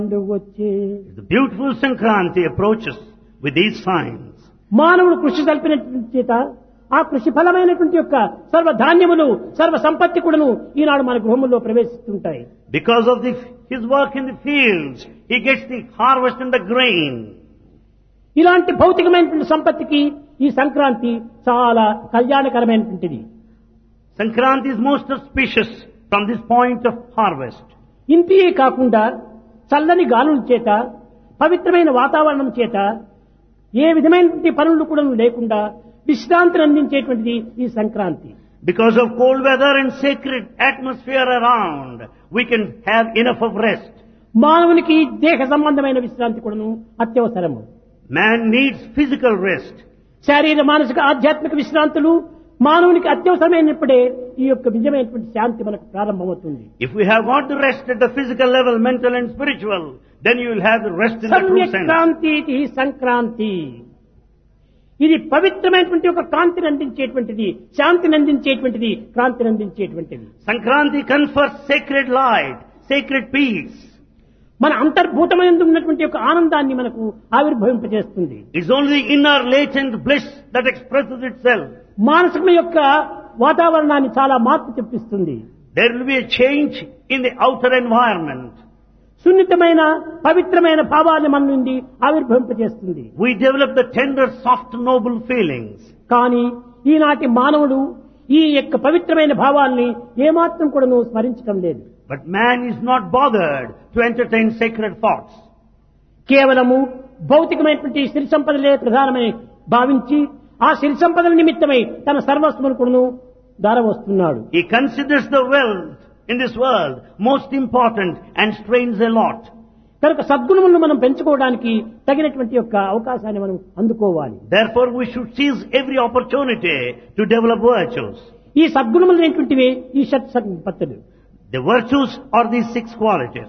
వచ్చే The beautiful Sankranti approaches with these signs. మానవుడు కృషి కల్పినటువంటి చేత ఆ కృషి ఫలమైనటువంటి యొక్క సర్వ ధాన్యములు సర్వ సంపత్తి కూడాను ఈనాడు మన గృహముల్లో ప్రవేశిస్తుంటాయి Because of the, his work in the fields, he gets the harvest and the grain. ఇలాంటి భౌతికమైనటువంటి సంపత్తికి ఈ సంక్రాంతి చాలా కళ్యాణకరమైనటువంటిది Sankranti is most auspicious from this point of harvest. ఇంతియే కాకుండా చల్లని గాలుల చేత పవిత్రమైన వాతావరణం చేత ఏ విధమైనటువంటి పనులు కూడా లేకుండా విశ్రాంతిని అందించేటువంటిది ఈ Sankranti Because of cold weather and sacred atmosphere around, we can have enough of rest. మానవునికి దేహ సంబంధమైన విశ్రాంతి కూడాను అత్యవసరము Man needs physical rest. శారీర మానసిక ఆధ్యాత్మిక విశ్రాంతులు మానవునికి అత్యవసరమైనప్పుడే ఈ యొక్క నిజమైనటువంటి శాంతి మనకు ప్రారంభమవుతుంది If we have got the rest at the physical level, mental and spiritual, then you will have the rest in the true sense. సమ్యక్రాంతి ఇది సంక్రాంతి ఇది పవిత్రమైనటువంటి ఒక కాంతిని అందించేటువంటిది శాంతిని అందించేటువంటిది క్రాంతిని అందించేటువంటిది Sankranti confers sacred light, sacred peace. మన అంతర్భూతమైన ఉన్నటువంటి ఒక ఆనందాన్ని మనకు ఆవిర్భవింపజేస్తుంది It's only the inner latent bliss that expresses itself. మానసిక యొక్క వాతావరణాన్ని చాలా మార్పు తెప్పిస్తుంది There will be a change in the outer environment. సున్నితమైన పవిత్రమైన భావాన్ని మన నుండి ఆవిర్భవింపజేస్తుంది We develop the tender, soft, noble feelings. కానీ ఈనాటి మానవుడు ఈ యొక్క పవిత్రమైన భావాల్ని ఏమాత్రం కూడాను స్మరించటం లేదు But man is not bothered to entertain sacred thoughts. కేవలము భౌతికమైనటువంటి సిరి సంపదలే ప్రధానమని భావించి ఆ సిరి సంపదల నిమిత్తమై తన సర్వస్వమును కూడాను దారవస్తున్నాడు He considers the wealth in this world most important and strains a lot. కనుక సద్గుణములను మనం పెంచుకోవడానికి తగినటువంటి యొక్క అవకాశాన్ని మనం అందుకోవాలి Therefore, we should seize every opportunity to develop virtues. ఈ సద్గుణములు అనేటువంటివి ఈ షట్ సంపత్తులు The virtues are these six qualities.